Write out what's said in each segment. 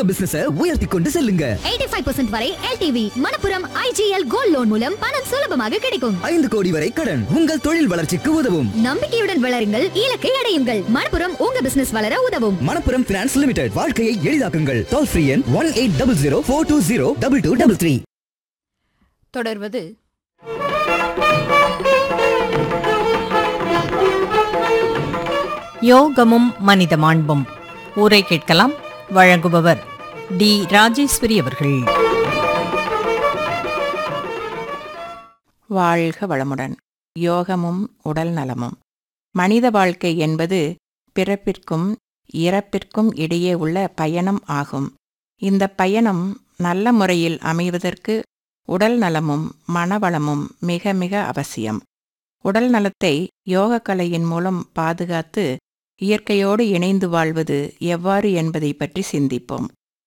பிசினஸ உயர்த்தி கொண்டு செல்லுங்க எயிட்டி ஃபைவ் பர்சன்ட் வரை LTV Manappuram IGL gold loan மூலம் பணம் சுலபமாக கிடைக்கும் ஐந்து கோடி வரை கடன் உங்கள் தொழில் வளர்ச்சிக்கு உதவும் நம்பிக்கையுடன் வளருங்கள் இலக்கை அடையுங்கள் மணப்புரம் உங்க பிசினஸ் வளர உதவும் மணப்புரம் பினான்ஸ் லிமிடெட் வாழ்க்கையை எளிதாக்குங்கள் டோல் ஃப்ரீ எண் one eight double zero four two zero double two double three தொடர்வது யோகமும் மனித மாண்பும் ஊரை கேட்கலாம் வழங்குபவர் டி ராஜேஸ்வரி அவர்கள் வாழ்க வளமுடன் யோகமும் உடல் நலமும் மனித வாழ்க்கை என்பது பிறப்பிற்கும் இறப்பிற்கும் இடையே உள்ள பயணம் ஆகும் இந்த பயணம் நல்ல முறையில் அமைவதற்கு உடல் நலமும் மனவளமும் மிக மிக அவசியம் உடல் நலத்தை யோகக்கலையின் மூலம் பாதுகாத்து இயற்கையோடு இணைந்து வாழ்வது எவ்வாறு என்பதை பற்றி சிந்திப்போம்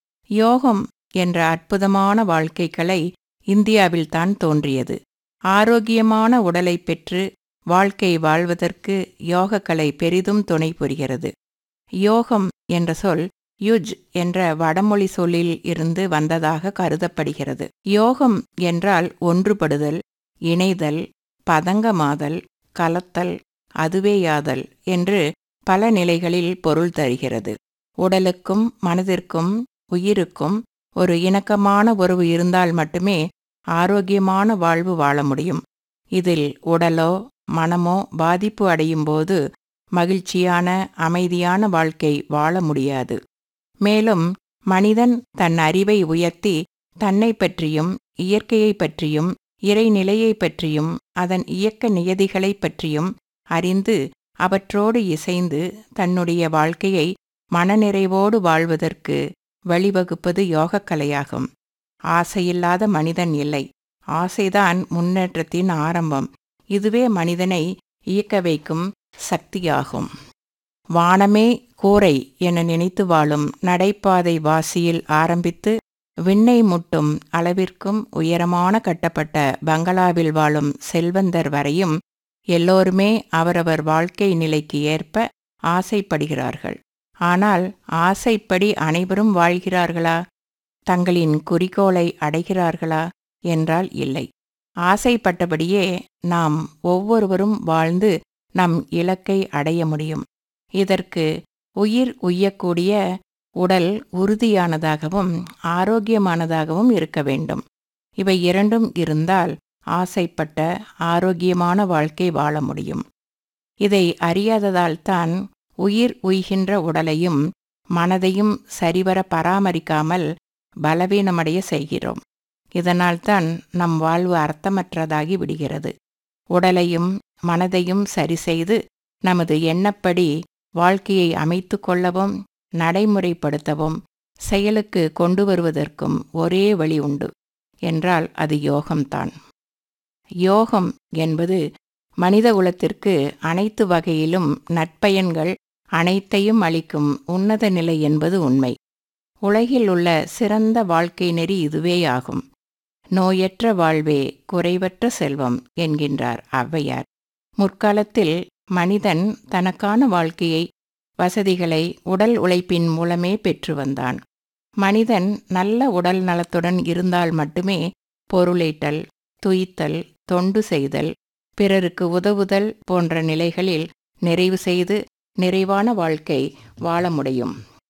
யோகம் என்ற அற்புதமான வாழ்க்கை கலை இந்தியாவில்தான் தோன்றியது ஆரோக்கியமான உடலை பெற்று வாழ்க்கை வாழ்வதற்கு யோகக்கலை பெரிதும் துணை புரிகிறது யோகம் என்ற சொல் யுஜ் என்ற வடமொழி சொல்லில் இருந்து வந்ததாக கருதப்படுகிறது யோகம் என்றால் ஒன்றுபடுதல் இணைதல் பதங்கமாதல் கலத்தல் அதுவேயாதல் என்று பல நிலைகளில் பொருள் தருகிறது உடலுக்கும் மனதிற்கும் உயிருக்கும் ஒரு இணக்கமான உறவு இருந்தால் மட்டுமே ஆரோக்கியமான வாழ்வு வாழ முடியும் இதில் உடலோ மனமோ பாதிப்பு அடையும் போது மகிழ்ச்சியான அமைதியான வாழ்க்கை வாழ முடியாது மேலும் மனிதன் தன் அறிவை உயர்த்தி தன்னை பற்றியும் இயற்கையை பற்றியும் இறைநிலையை பற்றியும் அதன் இயக்க நியதிகளைப் பற்றியும் அறிந்து அவற்றோடு இசைந்து தன்னுடைய வாழ்க்கையை மனநிறைவோடு வாழ்வதற்கு வழிவகுப்பது யோகக்கலையாகும் ஆசையில்லாத மனிதன் இல்லை ஆசைதான் முன்னேற்றத்தின் ஆரம்பம் இதுவே மனிதனை இயக்க வைக்கும் சக்தியாகும் வானமே கூரை என நினைத்து வாழும் நடைபாதை வாசியில் ஆரம்பித்து விண்ணை முட்டும் அளவிற்கும் உயரமான கட்டப்பட்ட பங்களாவில் வாழும் செல்வந்தர் வரையும் எல்லோருமே அவரவர் வாழ்க்கை நிலைக்கு ஏற்ப ஆசைப்படுகிறார்கள் ஆனால் ஆசைப்படி அனைவரும் வாழ்கிறார்களா தங்களின் குறிக்கோளை அடைகிறார்களா என்றால் இல்லை ஆசைப்பட்டபடியே நாம் ஒவ்வொருவரும் வாழ்ந்து நம் இலக்கை அடைய முடியும் இதற்கு உயிர் உய்யக்கூடிய உடல் உறுதியானதாகவும் ஆரோக்கியமானதாகவும் இருக்க வேண்டும் இவை இரண்டும் இருந்தால் ஆசைப்பட்ட ஆரோக்கியமான வாழ்க்கை வாழ முடியும் இதை அறியாததால்தான் உயிர் உய்கின்ற உடலையும் மனதையும் சரிவர பராமரிக்காமல் பலவீனமடைய செய்கிறோம் இதனால்தான் நம் வாழ்வு அர்த்தமற்றதாகி விடுகிறது உடலையும் மனதையும் சரி செய்து நமது எண்ணப்படி வாழ்க்கையை அமைத்து கொள்ளவும் நடைமுறைப்படுத்தவும் செயலுக்கு கொண்டு வருவதற்கும் ஒரே வழி உண்டு என்றால் அது யோகம்தான் யோகம் என்பது மனித குலத்திற்கு அனைத்து வகையிலும் நற்பயன்கள் அனைத்தையும் அளிக்கும் உன்னத நிலை என்பது உண்மை உலகில் உள்ள சிறந்த வாழ்க்கை நெறி இதுவேயாகும் நோயற்ற வாழ்வே குறைவற்ற செல்வம் என்கின்றார் ஔவையார் முற்காலத்தில் மனிதன் தனக்கான வாழ்க்கையை வசதிகளை உடல் உழைப்பின் மூலமே பெற்று வந்தான் மனிதன் நல்ல உடல் நலத்துடன் இருந்தால் மட்டுமே பொருளீட்டல் துய்த்தல் தொண்டு செய்தல் பிறருக்கு உதவுதல் போன்ற நிலைகளில் நிறைவு செய்து நிறைவான வாழ்க்கை வாழ முடியும்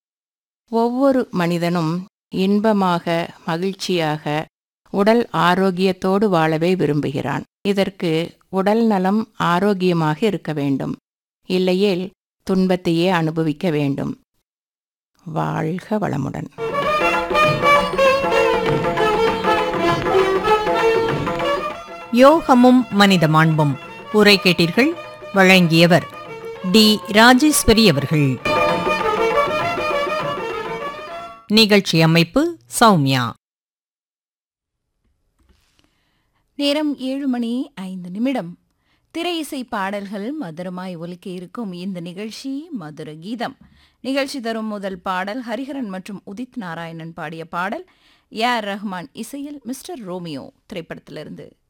ஒவ்வொரு மனிதனும் இன்பமாக மகிழ்ச்சியாக உடல் ஆரோக்கியத்தோடு வாழவே விரும்புகிறான் இதற்கு உடல் நலம் ஆரோக்கியமாக இருக்க வேண்டும் இல்லையேல் துன்பத்தையே அனுபவிக்க வேண்டும் வாழ்க வளமுடன் யோகமும் மனித மாண்பும் உரை கேட்டீர்கள் வழங்கியவர் டி ராஜேஸ்வரி அவர்கள் நிகழ்ச்சி அமைப்பு சௌமியா நேரம் ஏழு மணி ஐந்து நிமிடம் திரை இசை பாடல்கள் மதுரமாய் ஒலிக்க இருக்கும் இந்த நிகழ்ச்சி மதுர கீதம் நிகழ்ச்சி தரும் முதல் பாடல் ஹரிஹரன் மற்றும் உதித் நாராயணன் பாடிய பாடல் ஏ ஆர் ரஹ்மான் இசையில் மிஸ்டர் ரோமியோ திரைப்படத்திலிருந்து